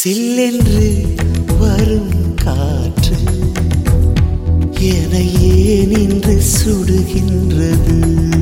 சில்லென்று வரும் காற்று என ஏன் இன்று சுடுகின்றது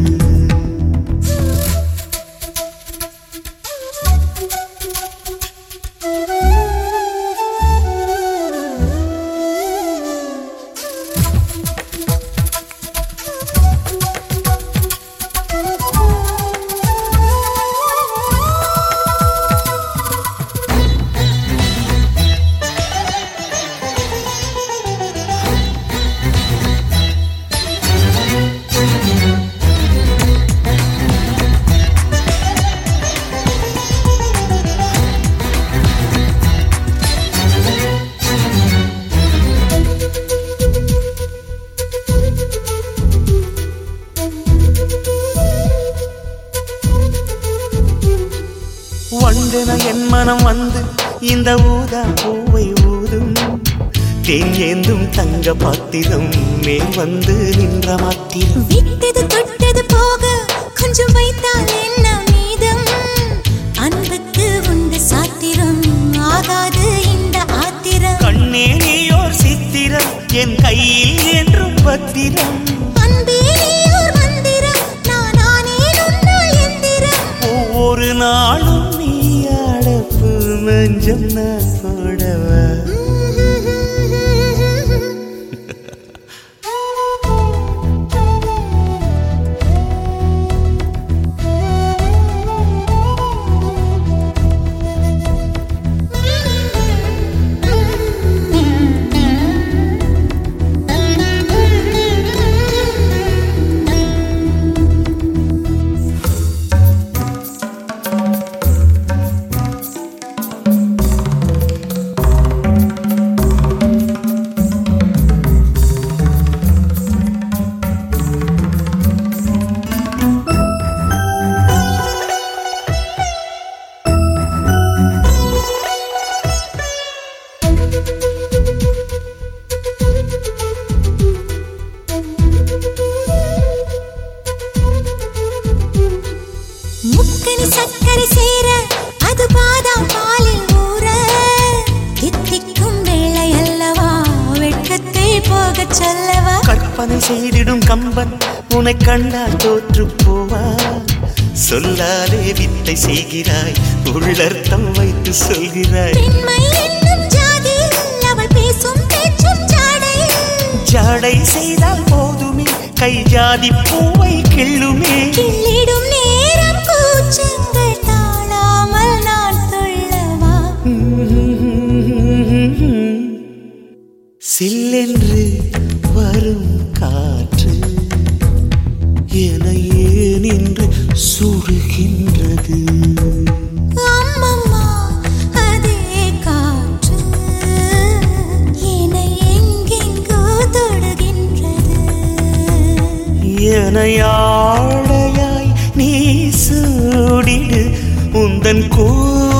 வண்டென என் மனம் வந்து இந்த ஊதா பூவை ஊதும் தேன் ஏந்தும் தங்க பாத்திரம் மேல் வந்து நின்ற மாத்திரம் விட்டது தொட்டது போக கொஞ்சம் வைத்தால் என்ன மீதம் அன்புக்கு உண்டு சாத்திரம் ஆகாது இந்த ஆத்திரம் கண்ணே நீயோர் சித்திரம் என் கையில் என்றும் பத்திரம் அன்பே நீ ஓர் மந்திரம் நான் ஆனேன் உன்னால் எந்திரம் ஒவ்வொரு நாளும் நீ அடப்பு மஞ்சம் நான் போடவா முக்கனி சக்கரை சேர அது பாதாம் பாலில் ஊற தித்திக்கும் வேளை அல்லவா வெட்கத்தை போகச் சொல்லவா கற்பனை செய்திடும் கம்பன் உன்னை கண்டால் தோற்று போவா சொல்லாலே வித்தை செய்கிறாய் உள்ளர்த்தம் வைத்து சொல்கிறாய் பெண்மை என்னும் ஜாதியில் அவள் பேசும் பேச்சும் ஜாடையில் ஜாடை செய்தால் போதுமே கை ஜாதி பூவை கிள்ளுமே கிள்ளிடும் நேரம் கூச்சங்கள் தாழாமல் நான் சொல்லவா சில்லென்று வரும் காற்று என ஏன் இன்று சுடுகின்றது அம்மம்மா அதே காற்று என்னை எங்கெங்கோ தொடுகின்றது எனையாடையாய் நீ சூடிடு உந்தன் கூ